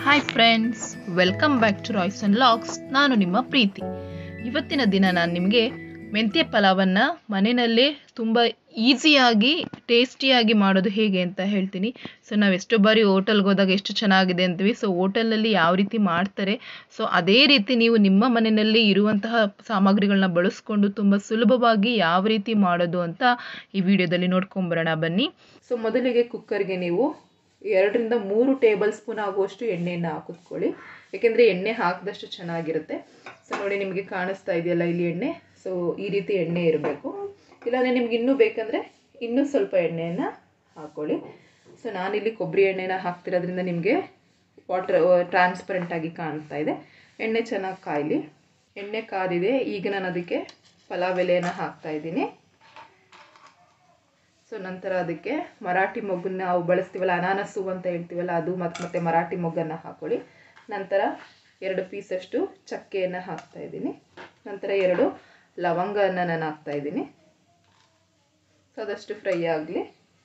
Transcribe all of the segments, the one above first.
hi friends welcome back to Royce and Locks ನಾನು ನಿಮ್ಮ ಪ್ರೀತಿ ಇವತ್ತಿನ ದಿನ ನಾನು ನಿಮಗೆ ಮೆಂತ್ಯ ಪಲಾವನ್ನು ಮನೆಯಲ್ಲೇ ತುಂಬ ಈಸಿಯಾಗಿ ಟೇಸ್ಟಿಯಾಗಿ ಮಾಡೋದು ಹೇಗೆ ಅಂತ ಹೇಳ್ತೀನಿ ಸೊ ನಾವು ಎಷ್ಟೋ ಬಾರಿ ಹೋಟೆಲ್ಗೆ ಹೋದಾಗ ಎಷ್ಟು ಚೆನ್ನಾಗಿದೆ ಅಂತೀವಿ ಸೊ ಹೋಟೆಲಲ್ಲಿ ಯಾವ ರೀತಿ ಮಾಡ್ತಾರೆ ಸೊ ಅದೇ ರೀತಿ ನೀವು ನಿಮ್ಮ ಮನೆಯಲ್ಲಿ ಇರುವಂತಹ ಸಾಮಗ್ರಿಗಳನ್ನ ಬಳಸ್ಕೊಂಡು ತುಂಬ ಸುಲಭವಾಗಿ ಯಾವ ರೀತಿ ಮಾಡೋದು ಅಂತ ಈ ವಿಡಿಯೋದಲ್ಲಿ ನೋಡ್ಕೊಂಬರೋಣ ಬನ್ನಿ ಸೊ ಮೊದಲಿಗೆ ಕುಕ್ಕರ್ಗೆ ನೀವು ಎರಡರಿಂದ ಮೂರು ಟೇಬಲ್ ಸ್ಪೂನ್ ಆಗುವಷ್ಟು ಎಣ್ಣೆಯನ್ನು ಹಾಕಿಸ್ಕೊಳ್ಳಿ ಯಾಕೆಂದರೆ ಎಣ್ಣೆ ಹಾಕಿದಷ್ಟು ಚೆನ್ನಾಗಿರುತ್ತೆ ಸೊ ನೋಡಿ ನಿಮಗೆ ಕಾಣಿಸ್ತಾ ಇದೆಯಲ್ಲ ಇಲ್ಲಿ ಎಣ್ಣೆ ಸೊ ಈ ರೀತಿ ಎಣ್ಣೆ ಇರಬೇಕು ಇಲ್ಲಾಂದರೆ ನಿಮ್ಗೆ ಇನ್ನೂ ಬೇಕಂದರೆ ಇನ್ನೂ ಸ್ವಲ್ಪ ಎಣ್ಣೆಯನ್ನು ಹಾಕ್ಕೊಳ್ಳಿ ಸೊ ನಾನಿಲ್ಲಿ ಕೊಬ್ಬರಿ ಎಣ್ಣೆನ ಹಾಕ್ತಿರೋದ್ರಿಂದ ನಿಮಗೆ ವಾಟರ್ ಟ್ರಾನ್ಸ್ಪರೆಂಟ್ ಆಗಿ ಕಾಣಿಸ್ತಾ ಇದೆ ಎಣ್ಣೆ ಚೆನ್ನಾಗಿ ಕಾಯಲಿ ಎಣ್ಣೆ ಕಾದಿದೆ ಈಗ ನಾನು ಅದಕ್ಕೆ ಪಲಾವ್ ಎಲೆಯನ್ನು ಹಾಕ್ತಾ ಇದ್ದೀನಿ ಸೊ ನಂತರ ಅದಕ್ಕೆ ಮರಾಠಿ ಮೊಗ್ಗನ್ನ ನಾವು ಬಳಸ್ತೀವಲ್ಲ ಅನಾನಸು ಅಂತ ಹೇಳ್ತೀವಲ್ಲ ಅದು ಮತ್ತು ಮತ್ತು ಮರಾಠಿ ಮೊಗ್ಗನ್ನು ಹಾಕ್ಕೊಳ್ಳಿ ನಂತರ ಎರಡು ಪೀಸಷ್ಟು ಚಕ್ಕೆಯನ್ನು ಹಾಕ್ತಾ ಇದ್ದೀನಿ ನಂತರ ಎರಡು ಲವಂಗವನ್ನು ನಾನು ಹಾಕ್ತಾ ಇದ್ದೀನಿ ಸೊ ಅದಷ್ಟು ಫ್ರೈ ಆಗಲಿ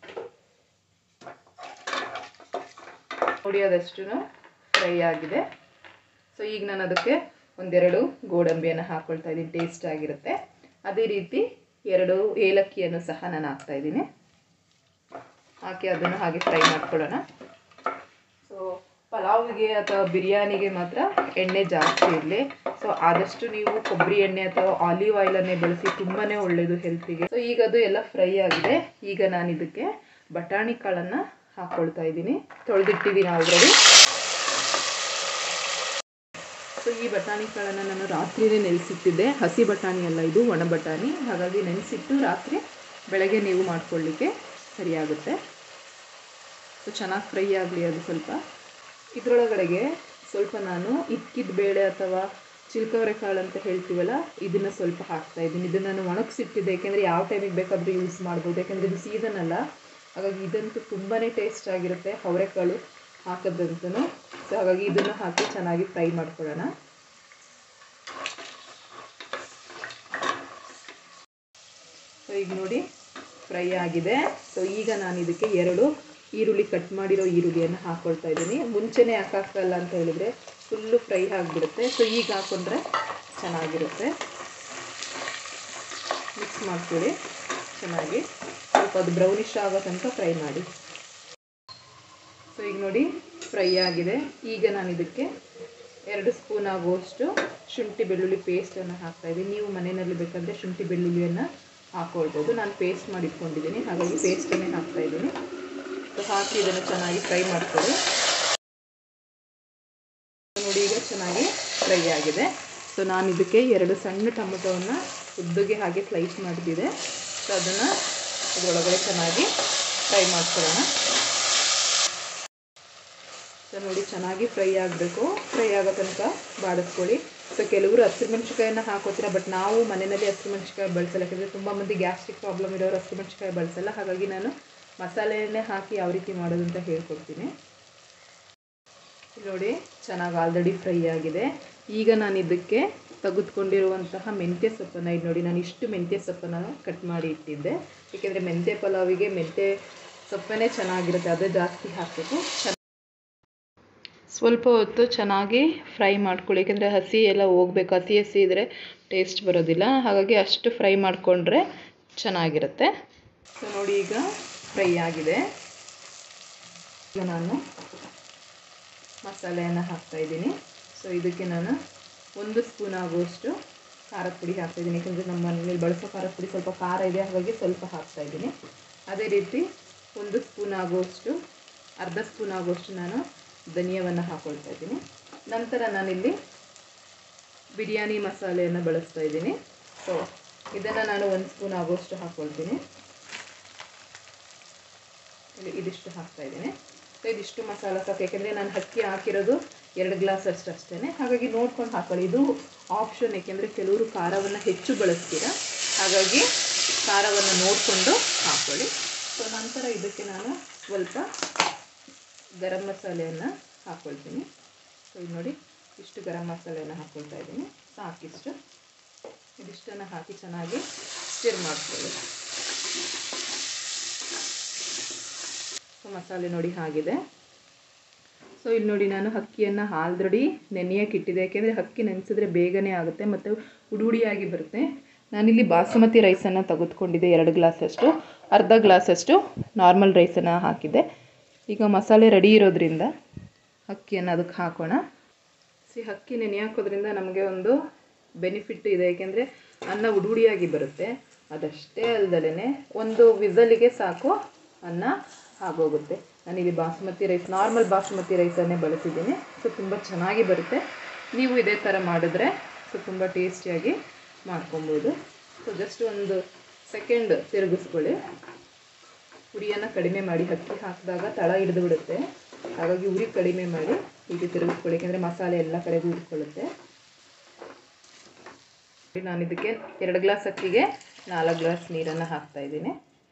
ನೋಡಿ ಅದಷ್ಟು ಫ್ರೈ ಆಗಿದೆ ಸೊ ಈಗ ನಾನು ಅದಕ್ಕೆ ಒಂದೆರಡು ಗೋಡಂಬಿಯನ್ನು ಹಾಕ್ಕೊಳ್ತಾ ಇದ್ದೀನಿ ಟೇಸ್ಟ್ ಆಗಿರುತ್ತೆ ಅದೇ ರೀತಿ ಎರಡು ಏಲಕ್ಕಿಯನ್ನು ಸಹ ನಾನು ಹಾಕ್ತಾ ಇದ್ದೀನಿ ಹಾಕಿ ಅದನ್ನು ಹಾಗೆ ಫ್ರೈ ಮಾಡ್ಕೊಳ್ಳೋಣ ಸೊ ಪಲಾವಿಗೆ ಅಥವಾ ಬಿರಿಯಾನಿಗೆ ಮಾತ್ರ ಎಣ್ಣೆ ಜಾಸ್ತಿ ಇರಲಿ ಸೊ ಆದಷ್ಟು ನೀವು ಕೊಬ್ಬರಿ ಎಣ್ಣೆ ಅಥವಾ ಆಲಿವ್ ಆಯಿಲನ್ನೇ ಬಳಸಿ ತುಂಬಾ ಒಳ್ಳೆಯದು ಹೆಲ್ತಿಗೆ ಸೊ ಈಗ ಅದು ಎಲ್ಲ ಫ್ರೈ ಆಗಿದೆ ಈಗ ನಾನು ಇದಕ್ಕೆ ಬಟಾಣಿ ಕಾಳನ್ನು ಹಾಕ್ಕೊಳ್ತಾ ಇದ್ದೀನಿ ತೊಳೆದಿಟ್ಟಿದ್ದೀನಿ ಆಲ್ರೆಡಿ ಸೊ ಈ ಬಟಾಣಿ ಕಾಳನ್ನು ನಾನು ರಾತ್ರಿನೇ ನೆನೆಸಿಟ್ಟಿದ್ದೆ ಹಸಿ ಬಟಾಣಿ ಅಲ್ಲ ಇದು ಒಣ ಬಟಾಣಿ ಹಾಗಾಗಿ ನೆನೆಸಿಟ್ಟು ರಾತ್ರಿ ಬೆಳಗ್ಗೆ ನೀವು ಮಾಡ್ಕೊಳ್ಳಿಕ್ಕೆ ಸರಿಯಾಗುತ್ತೆ ಸೊ ಚೆನ್ನಾಗಿ ಫ್ರೈ ಆಗಲಿ ಅದು ಸ್ವಲ್ಪ ಇದರೊಳಗಡೆಗೆ ಸ್ವಲ್ಪ ನಾನು ಇಕ್ಕಿದ ಬೇಳೆ ಅಥವಾ ಚಿಲ್ಕವರೆ ಕಾಳು ಅಂತ ಹೇಳ್ತೀವಲ್ಲ ಇದನ್ನು ಸ್ವಲ್ಪ ಹಾಕ್ತಾ ಇದ್ದೀನಿ ಇದನ್ನು ನಾನು ಒಣಗಿಸಿಟ್ಟಿದ್ದೆ ಯಾಕೆಂದರೆ ಯಾವ ಟೈಮಿಗೆ ಬೇಕಾದರೂ ಯೂಸ್ ಮಾಡ್ಬೋದು ಯಾಕೆಂದರೆ ಇದು ಸೀಸನ್ ಅಲ್ಲ ಹಾಗಾಗಿ ಇದಂತೂ ತುಂಬಾ ಟೇಸ್ಟ್ ಆಗಿರುತ್ತೆ ಅವರೆಕಾಳು ಹಾಕೋದಂತೂ ಸೊ ಹಾಗಾಗಿ ಇದನ್ನು ಹಾಕಿ ಚೆನ್ನಾಗಿ ಫ್ರೈ ಮಾಡ್ಕೊಳ್ಳೋಣ ಸೊ ಈಗ ನೋಡಿ ಫ್ರೈ ಆಗಿದೆ ಸೊ ಈಗ ನಾನು ಇದಕ್ಕೆ ಎರಡು ಈರುಳ್ಳಿ ಕಟ್ ಮಾಡಿರೋ ಈರುಳ್ಳಿಯನ್ನು ಹಾಕ್ಕೊಳ್ತಾ ಇದ್ದೀನಿ ಮುಂಚೆನೇ ಹಾಕಾಕಲ್ಲ ಅಂತ ಹೇಳಿದರೆ ಫುಲ್ಲು ಫ್ರೈ ಆಗಿಬಿಡುತ್ತೆ ಸೊ ಈಗ ಹಾಕ್ಕೊಂಡ್ರೆ ಚೆನ್ನಾಗಿರುತ್ತೆ ಮಿಕ್ಸ್ ಮಾಡ್ಕೊಳ್ಳಿ ಚೆನ್ನಾಗಿ ಸ್ವಲ್ಪ ಅದು ಬ್ರೌನಿಶ್ ಆಗೋ ತನಕ ಫ್ರೈ ಮಾಡಿ ಸೊ ಈಗ ನೋಡಿ ಫ್ರೈ ಆಗಿದೆ ಈಗ ನಾನು ಇದಕ್ಕೆ ಎರಡು ಸ್ಪೂನ್ ಆಗುವಷ್ಟು ಶುಂಠಿ ಬೆಳ್ಳುಳ್ಳಿ ಪೇಸ್ಟನ್ನು ಹಾಕ್ತಾಯಿದ್ದೀನಿ ನೀವು ಮನೆಯಲ್ಲಿ ಬೇಕಂದರೆ ಶುಂಠಿ ಬೆಳ್ಳುಳ್ಳಿಯನ್ನು ಹಾಕ್ಕೊಳ್ಬೋದು ನಾನು ಪೇಸ್ಟ್ ಮಾಡಿ ಇಟ್ಕೊಂಡಿದ್ದೀನಿ ಹಾಗಾಗಿ ಪೇಸ್ಟನ್ನೇ ಹಾಕ್ತಾಯಿದ್ದೀನಿ ಸೊ ಹಾಕಿ ಇದನ್ನು ಚೆನ್ನಾಗಿ ಫ್ರೈ ಮಾಡ್ಕೊಳ್ಳಿ ನೋಡಿ ಈಗ ಚೆನ್ನಾಗಿ ಫ್ರೈ ಆಗಿದೆ ಸೊ ನಾನು ಇದಕ್ಕೆ ಎರಡು ಸಣ್ಣ ಟೊಮೊಟೊವನ್ನು ಉದ್ದುಗೆ ಹಾಗೆ ಸ್ಲೈಸ್ ಮಾಡಿದ್ದಿದೆ ಸೊ ಅದನ್ನು ಇದರೊಳಗಡೆ ಚೆನ್ನಾಗಿ ಫ್ರೈ ಮಾಡ್ಕೊಳ್ಳೋಣ ಸೊ ನೋಡಿ ಚೆನ್ನಾಗಿ ಫ್ರೈ ಆಗಬೇಕು ಫ್ರೈ ಆಗೋ ತನಕ ಬಾಡಿಸ್ಕೊಳ್ಳಿ ಸೊ ಕೆಲವರು ಹಸಿರು ಮೆಣಸಿಕಾಯನ್ನು ಹಾಕೋತೀರ ಬಟ್ ನಾವು ಮನೆಯಲ್ಲಿ ಹಸಿರು ಮೆಣಸಿಕಾಯಿ ಬಳಸಲ್ಲ ಯಾಕಂದರೆ ತುಂಬ ಮಂದಿ ಗ್ಯಾಸ್ಟ್ರಿಕ್ ಪ್ರಾಬ್ಲಮ್ ಇರೋರು ಹಸಿರು ಮೆಣಸಿಕಾಯಿ ಬಳಸಲ್ಲ ಹಾಗಾಗಿ ನಾನು ಮಸಾಲೆಯನ್ನೇ ಹಾಕಿ ಯಾವ ರೀತಿ ಮಾಡೋದು ಅಂತ ಹೇಳ್ಕೊಡ್ತೀನಿ ನೋಡಿ ಚೆನ್ನಾಗಿ ಆಲ್ರೆಡಿ ಫ್ರೈ ಆಗಿದೆ ಈಗ ನಾನು ಇದಕ್ಕೆ ತೆಗೆದುಕೊಂಡಿರುವಂತಹ ಮೆಂತ್ಯ ಸೊಪ್ಪನ್ನು ಇದು ನೋಡಿ ನಾನು ಇಷ್ಟು ಮೆಂತ್ಯ ಸೊಪ್ಪನ್ನು ಕಟ್ ಮಾಡಿ ಇಟ್ಟಿದ್ದೆ ಏಕೆಂದರೆ ಮೆಂತ್ಯ ಪಲಾವಿಗೆ ಮೆಂತ್ಯ ಸೊಪ್ಪನೇ ಚೆನ್ನಾಗಿರುತ್ತೆ ಅದೇ ಜಾಸ್ತಿ ಹಾಕಬೇಕು ಸ್ವಲ್ಪ ಹೊತ್ತು ಚೆನ್ನಾಗಿ ಫ್ರೈ ಮಾಡ್ಕೊಳ್ಳಿ ಏಕೆಂದರೆ ಹಸಿ ಎಲ್ಲ ಹೋಗ್ಬೇಕು ಹಸಿ ಹಸಿ ಇದ್ದರೆ ಟೇಸ್ಟ್ ಬರೋದಿಲ್ಲ ಹಾಗಾಗಿ ಅಷ್ಟು ಫ್ರೈ ಮಾಡಿಕೊಂಡ್ರೆ ಚೆನ್ನಾಗಿರುತ್ತೆ ಸೊ ನೋಡಿ ಈಗ ಫ್ರೈ ಆಗಿದೆ ಈಗ ನಾನು ಮಸಾಲೆಯನ್ನು ಹಾಕ್ತಾಯಿದ್ದೀನಿ ಸೊ ಇದಕ್ಕೆ ನಾನು ಒಂದು ಸ್ಪೂನ್ ಆಗುವಷ್ಟು ಖಾರದ ಪುಡಿ ಹಾಕ್ತಾಯಿದ್ದೀನಿ ಯಾಕೆಂದರೆ ನಮ್ಮ ಮನೇಲಿ ಬಳಸೋ ಖಾರದ ಪುಡಿ ಸ್ವಲ್ಪ ಖಾರ ಇದೆ ಹಾಗಾಗಿ ಸ್ವಲ್ಪ ಹಾಕ್ತಾಯಿದ್ದೀನಿ ಅದೇ ರೀತಿ ಒಂದು ಸ್ಪೂನ್ ಆಗುವಷ್ಟು ಅರ್ಧ ಸ್ಪೂನ್ ಆಗುವಷ್ಟು ನಾನು ಧನಿಯಾವನ್ನು ಹಾಕ್ಕೊಳ್ತಾ ಇದ್ದೀನಿ ನಂತರ ನಾನಿಲ್ಲಿ ಬಿರಿಯಾನಿ ಮಸಾಲೆಯನ್ನು ಬಳಸ್ತಾ ಇದ್ದೀನಿ ಸೊ ಇದನ್ನು ನಾನು ಒಂದು ಸ್ಪೂನ್ ಆಗುವಷ್ಟು ಹಾಕ್ಕೊಳ್ತೀನಿ ಇಲ್ಲಿ ಇದಿಷ್ಟು ಹಾಕ್ತಾ ಇದ್ದೀನಿ ಸೊ ಇದಿಷ್ಟು ಮಸಾಲ ಸಾಕು ಯಾಕೆಂದರೆ ನಾನು ಅಕ್ಕಿ ಹಾಕಿರೋದು ಎರಡು ಗ್ಲಾಸ್ ಅಷ್ಟು ಅಷ್ಟೇ ಹಾಗಾಗಿ ನೋಡ್ಕೊಂಡು ಹಾಕೊಳ್ಳಿ ಇದು ಆಪ್ಷನ್ ಏಕೆಂದರೆ ಕೆಲವರು ಖಾರವನ್ನು ಹೆಚ್ಚು ಬಳಸ್ತೀರ ಹಾಗಾಗಿ ಖಾರವನ್ನು ನೋಡಿಕೊಂಡು ಹಾಕ್ಕೊಳ್ಳಿ ಸೊ ನಂತರ ಇದಕ್ಕೆ ನಾನು ಸ್ವಲ್ಪ ಗರಂ ಮಸಾಲೆಯನ್ನು ಹಾಕ್ಕೊಳ್ತೀನಿ ಸೊ ಇದು ನೋಡಿ ಇಷ್ಟು ಗರಂ ಮಸಾಲೆಯನ್ನು ಹಾಕ್ಕೊಳ್ತಾ ಇದ್ದೀನಿ ಸಾಕಿಷ್ಟು ಇದಿಷ್ಟನ್ನು ಹಾಕಿ ಚೆನ್ನಾಗಿ ಸ್ಟಿರ್ ಮಾಡ್ಕೊಳ್ಳಿ ಸೊ ಮಸಾಲೆ ನೋಡಿ ಆಗಿದೆ ಸೊ ಇಲ್ಲಿ ನೋಡಿ ನಾನು ಅಕ್ಕಿಯನ್ನು ಆಲ್ರೆಡಿ ನೆನೆಯಕ್ಕೆ ಇಟ್ಟಿದ್ದೆ ಯಾಕೆಂದರೆ ಅಕ್ಕಿ ನೆನೆಸಿದ್ರೆ ಬೇಗನೆ ಆಗುತ್ತೆ ಮತ್ತು ಉಡುಡಿಯಾಗಿ ಬರುತ್ತೆ ನಾನಿಲ್ಲಿ ಬಾಸುಮತಿ ರೈಸನ್ನು ತೆಗೆದುಕೊಂಡಿದ್ದೆ ಎರಡು ಗ್ಲಾಸಷ್ಟು ಅರ್ಧ ಗ್ಲಾಸಷ್ಟು ನಾರ್ಮಲ್ ರೈಸನ್ನು ಹಾಕಿದ್ದೆ ಈಗ ಮಸಾಲೆ ರೆಡಿ ಇರೋದ್ರಿಂದ ಅಕ್ಕಿಯನ್ನು ಅದಕ್ಕೆ ಹಾಕೋಣ ಸಿ ಅಕ್ಕಿ ನೆನೆ ಹಾಕೋದ್ರಿಂದ ನಮಗೆ ಒಂದು ಬೆನಿಫಿಟ್ ಇದೆ ಏಕೆಂದರೆ ಅನ್ನ ಉಡುಡಿಯಾಗಿ ಬರುತ್ತೆ ಅದಷ್ಟೇ ಅಲ್ದಲೇ ಒಂದು ವಿಸಲಿಗೆ ಸಾಕು ಅನ್ನ ಆಗೋಗುತ್ತೆ ನಾನಿಲ್ಲಿ ಬಾಸುಮತಿ ರೈಸ್ ನಾರ್ಮಲ್ ಬಾಸುಮತಿ ರೈಸನ್ನೇ ಬಳಸಿದ್ದೀನಿ ಸೊ ತುಂಬ ಚೆನ್ನಾಗಿ ಬರುತ್ತೆ ನೀವು ಇದೇ ಥರ ಮಾಡಿದ್ರೆ ಸೊ ತುಂಬ ಟೇಸ್ಟಿಯಾಗಿ ಮಾಡ್ಕೊಬೋದು ಸೊ ಜಸ್ಟ್ ಒಂದು ಸೆಕೆಂಡ್ ತಿರುಗಿಸ್ಕೊಳ್ಳಿ ಉರಿಯನ್ನು ಕಡಿಮೆ ಮಾಡಿ ಅಕ್ಕಿ ಹಾಕಿದಾಗ ತಳ ಹಿಡಿದು ಬಿಡುತ್ತೆ ಹಾಗಾಗಿ ಉರಿ ಕಡಿಮೆ ಮಾಡಿ ಹೀಗೆ ತಿರುಗಿಸ್ಕೊಳ್ಳಿ ಯಾಕೆಂದರೆ ಮಸಾಲೆ ಎಲ್ಲ ಕಡೆಗೂ ಉಟ್ಕೊಳ್ಳುತ್ತೆ ನಾನು ಇದಕ್ಕೆ ಎರಡು ಗ್ಲಾಸ್ ಅಕ್ಕಿಗೆ ನಾಲ್ಕು ಗ್ಲಾಸ್ ನೀರನ್ನು ಹಾಕ್ತಾ ಇದ್ದೀನಿ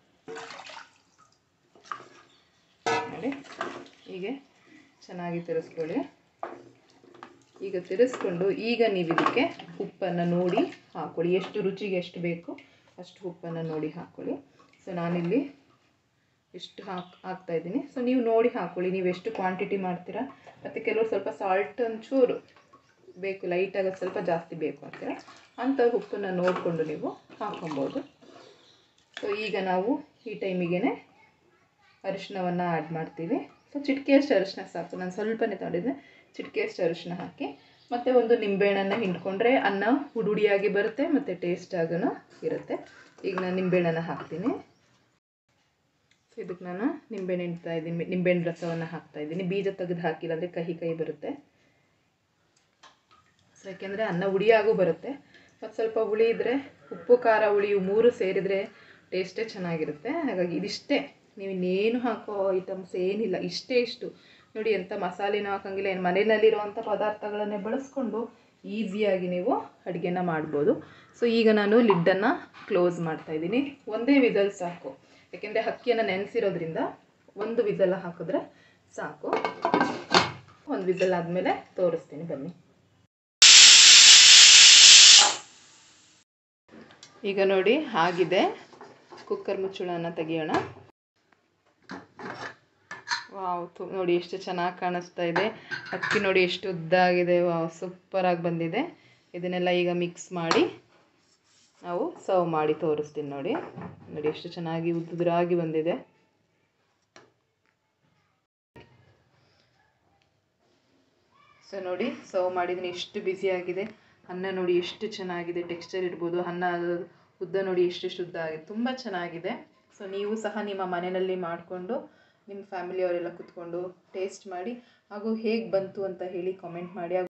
ನೋಡಿ ಹೀಗೆ ಚೆನ್ನಾಗಿ ತಿರ್ಸ್ಕೊಳ್ಳಿ ಈಗ ತಿರ್ಸ್ಕೊಂಡು ಈಗ ನೀವು ಇದಕ್ಕೆ ಉಪ್ಪನ್ನು ನೋಡಿ ಹಾಕ್ಕೊಳ್ಳಿ ಎಷ್ಟು ರುಚಿಗೆ ಎಷ್ಟು ಬೇಕು ಅಷ್ಟು ಉಪ್ಪನ್ನು ನೋಡಿ ಹಾಕ್ಕೊಳ್ಳಿ ಸೊ ನಾನಿಲ್ಲಿ ಎಷ್ಟು ಹಾಕ್ ಹಾಕ್ತಾ ಇದ್ದೀನಿ ಸೊ ನೀವು ನೋಡಿ ಹಾಕ್ಕೊಳ್ಳಿ ನೀವು ಎಷ್ಟು ಕ್ವಾಂಟಿಟಿ ಮಾಡ್ತೀರಾ ಮತ್ತು ಕೆಲವರು ಸ್ವಲ್ಪ ಸಾಲ್ಟ್ ಒಂಚೂರು ಬೇಕು ಲೈಟಾಗಿ ಸ್ವಲ್ಪ ಜಾಸ್ತಿ ಬೇಕು ಅಂತೀರ ಅಂಥ ಉಪ್ಪನ್ನು ನೋಡಿಕೊಂಡು ನೀವು ಹಾಕೊಬೋದು ಸೊ ಈಗ ನಾವು ಈ ಟೈಮಿಗೆ ಅರಿಶಿನವನ್ನು ಆ್ಯಡ್ ಮಾಡ್ತೀವಿ ಸೊ ಚಿಟಿಕೆಯಷ್ಟು ಅರಿಶಿನ ಸಾಕು ನಾನು ಸ್ವಲ್ಪನೇ ತಗೊಂಡಿದ್ದೆ ಚಿಟಿಕೆಯಷ್ಟು ಅರಿಶಿನ ಹಾಕಿ ಮತ್ತು ಒಂದು ನಿಂಬೆಹಣ್ಣನ್ನು ಹಿಂಡ್ಕೊಂಡ್ರೆ ಅನ್ನ ಹುಡುಡಿಯಾಗಿ ಬರುತ್ತೆ ಮತ್ತು ಟೇಸ್ಟಾಗೂ ಇರುತ್ತೆ ಈಗ ನಾನು ನಿಂಬೆಹಣ್ಣನ್ನು ಹಾಕ್ತೀನಿ ಸೊ ಇದಕ್ಕೆ ನಾನು ನಿಂಬೆಹಣ್ಣು ಹಿಂಡ್ತಾ ಇದ್ದೀನಿ ನಿಂಬೆಹಣ್ಣು ರಸವನ್ನು ಹಾಕ್ತಾ ಇದ್ದೀನಿ ಬೀಜ ತೆಗೆದು ಹಾಕಿಲ್ಲ ಅಂದರೆ ಕಹಿ ಕಹಿ ಬರುತ್ತೆ ಸೊ ಯಾಕೆಂದರೆ ಅನ್ನ ಹುಳಿಯಾಗೂ ಬರುತ್ತೆ ಮತ್ತು ಸ್ವಲ್ಪ ಹುಳಿ ಇದ್ದರೆ ಉಪ್ಪು ಖಾರ ಹುಳಿ ಇವು ಮೂರು ಸೇರಿದರೆ ಟೇಸ್ಟೇ ಚೆನ್ನಾಗಿರುತ್ತೆ ಹಾಗಾಗಿ ಇದಿಷ್ಟೇ ನೀವು ಇನ್ನೇನು ಹಾಕೋ ಐಟಮ್ಸ್ ಏನಿಲ್ಲ ಇಷ್ಟೇ ಇಷ್ಟು ನೋಡಿ ಎಂಥ ಮಸಾಲೆನೂ ಹಾಕೋಂಗಿಲ್ಲ ಏನು ಮನೆಯಲ್ಲಿರುವಂಥ ಪದಾರ್ಥಗಳನ್ನೇ ಬಳಸ್ಕೊಂಡು ಈಸಿಯಾಗಿ ನೀವು ಅಡುಗೆನ ಮಾಡ್ಬೋದು ಸೊ ಈಗ ನಾನು ಲಿಡ್ಡನ್ನು ಕ್ಲೋಸ್ ಮಾಡ್ತಾಯಿದ್ದೀನಿ ಒಂದೇ ವಿಸಲ್ ಸಾಕು ಯಾಕೆಂದರೆ ಅಕ್ಕಿಯನ್ನು ನೆನೆಸಿರೋದ್ರಿಂದ ಒಂದು ವಿಸಲ್ ಹಾಕಿದ್ರೆ ಸಾಕು ಒಂದು ವಿಸಲ್ ಆದಮೇಲೆ ತೋರಿಸ್ತೀನಿ ಬನ್ನಿ ಈಗ ನೋಡಿ ಆಗಿದೆ ಕುಕ್ಕರ್ ಮುಚ್ಚಳನ ತೆಗಿಯೋಣ ವಾವ್ ತು ನೋಡಿ ಎಷ್ಟು ಚೆನ್ನಾಗಿ ಕಾಣಿಸ್ತಾ ಇದೆ ಅಕ್ಕಿ ನೋಡಿ ಎಷ್ಟು ಉದ್ದ ಆಗಿದೆ ವಾವ್ ಸೂಪರಾಗಿ ಬಂದಿದೆ ಇದನ್ನೆಲ್ಲ ಈಗ ಮಿಕ್ಸ್ ಮಾಡಿ ನಾವು ಸರ್ವ್ ಮಾಡಿ ತೋರಿಸ್ತೀನಿ ನೋಡಿ ನೋಡಿ ಎಷ್ಟು ಚೆನ್ನಾಗಿ ಉದ್ದುದ್ರಾಗಿ ಬಂದಿದೆ ಸೊ ನೋಡಿ ಸರ್ವ್ ಮಾಡಿದ್ದೀನಿ ಎಷ್ಟು ಬಿಸಿಯಾಗಿದೆ ಅನ್ನ ನೋಡಿ ಎಷ್ಟು ಚೆನ್ನಾಗಿದೆ ಟೆಕ್ಸ್ಚರ್ ಇರ್ಬೋದು ಅನ್ನ ಉದ್ದ ನೋಡಿ ಎಷ್ಟೆಷ್ಟು ಉದ್ದ ಆಗಿದೆ ತುಂಬ ಚೆನ್ನಾಗಿದೆ ಸೊ ನೀವು ಸಹ ನಿಮ್ಮ ಮನೆಯಲ್ಲಿ ಮಾಡಿಕೊಂಡು ನಿಮ್ಮ ಫ್ಯಾಮಿಲಿಯವರೆಲ್ಲ ಕೂತ್ಕೊಂಡು ಟೇಸ್ಟ್ ಮಾಡಿ ಹಾಗೂ ಹೇಗೆ ಬಂತು ಅಂತ ಹೇಳಿ ಕಾಮೆಂಟ್ ಮಾಡಿ